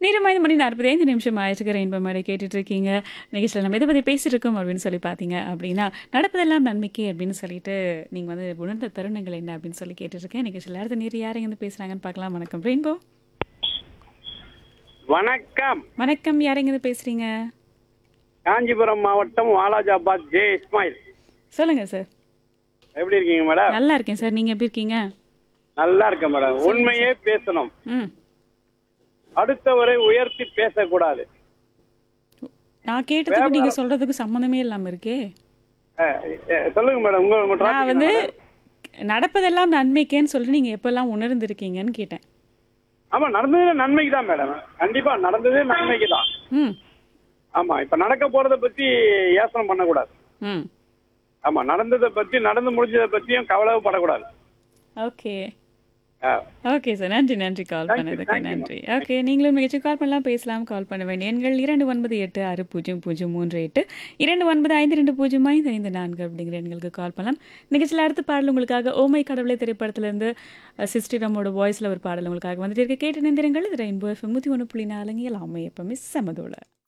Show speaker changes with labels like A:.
A: நேரம் ஐந்து மணி நாற்பத்தைந்து நிமிஷம் ஆயிடுச்சு ரெயின்போ மேடை கேட்டுட்டு இருக்கீங்க நிகழ்ச்சியில் நம்ம எதை பற்றி பேசிட்டு இருக்கோம் அப்படின்னு சொல்லி பார்த்தீங்க அப்படின்னா நடப்பதெல்லாம் நன்மைக்கு அப்படின்னு சொல்லிட்டு நீங்கள் வந்து உணர்ந்த தருணங்கள் என்ன அப்படின்னு சொல்லி கேட்டுருக்கேன் நிகழ்ச்சியில் அடுத்த நேரம் யார் எங்கே பேசுகிறாங்கன்னு பார்க்கலாம் வணக்கம் ரெயின்போ
B: வணக்கம்
A: வணக்கம் யார் எங்கே பேசுகிறீங்க
B: காஞ்சிபுரம் மாவட்டம் வாலாஜாபாத் ஜே இஸ்மாயில்
A: சொல்லுங்கள் சார்
B: எப்படி இருக்கீங்க மேடம்
A: நல்லா இருக்கேன் சார் நீங்கள் எப்படி இருக்கீங்க
B: நல்லா இருக்கேன் மேடம் உண்மையே பேசணும்
A: ம்
B: அடுத்தவரை உயர்த்தி பேசக்கூடாது
A: நான் கேட்டதுக்கு நீங்கள் சொல்கிறதுக்கு சம்மந்தமே இல்லாமல் இருக்கே
B: அஹ், அஹ், சொல்லுங்க மேடம் உங்க உங்க
A: நான்
B: topic
A: வந்து
B: என்ன
A: நடப்பதெல்லாம் நன்மைக்கேன்னு சொல்லிட்டு நீங்கள் எப்போல்லாம் உணர்ந்திருக்கீங்கன்னு கேட்டேன்
B: ஆமா நடந்தது நன்மைக்கு தான் மேடம் கண்டிப்பா நடந்தது நன்மைக்கு தான்
A: ம்
B: ஆமா இப்ப நடக்க போறத பத்தி யோசனை பண்ணக்கூடாது
A: ம்
B: ஆமா நடந்ததை பத்தி நடந்து முடிஞ்சதை பத்தியும் கவலைப்படக்கூடாது
A: ஓகே
B: அஹ்,
A: ஓகே சார் நன்றி நன்றி கால்
B: Thank you,
A: பண்ணதுக்கு
B: thank you,
A: நன்றி ஓகே நீங்களும் நிகழ்ச்சி கால் பண்ணலாம் பேசலாம் கால் பண்ண வேண்டிய எண்கள் இரண்டு ஒன்பது எட்டு ஆறு பூஜ்ஜியம் பூஜ்ஜியம் மூன்று எட்டு இரண்டு ஒன்பது ஐந்து ரெண்டு பூஜ்ஜியம் ஐந்து ஐந்து நான்கு அப்படிங்கிற எண்களுக்கு கால் பண்ணலாம் நிகழ்ச்சியில் அடுத்த பாடல் உங்களுக்காக ஓமை கடவுளை திரைப்படத்திலிருந்து சிஸ்டிரமோட வாய்ஸில் ஒரு பாடல் உங்களுக்காக வந்துட்டு இருக்க கேட்டு நிந்திரங்கள் இது ரெயின்போ எஃப்எம் நூற்றி ஒன்று புள்ளி நாலுங்க எல்லாமே எப்பவுமே சமதோட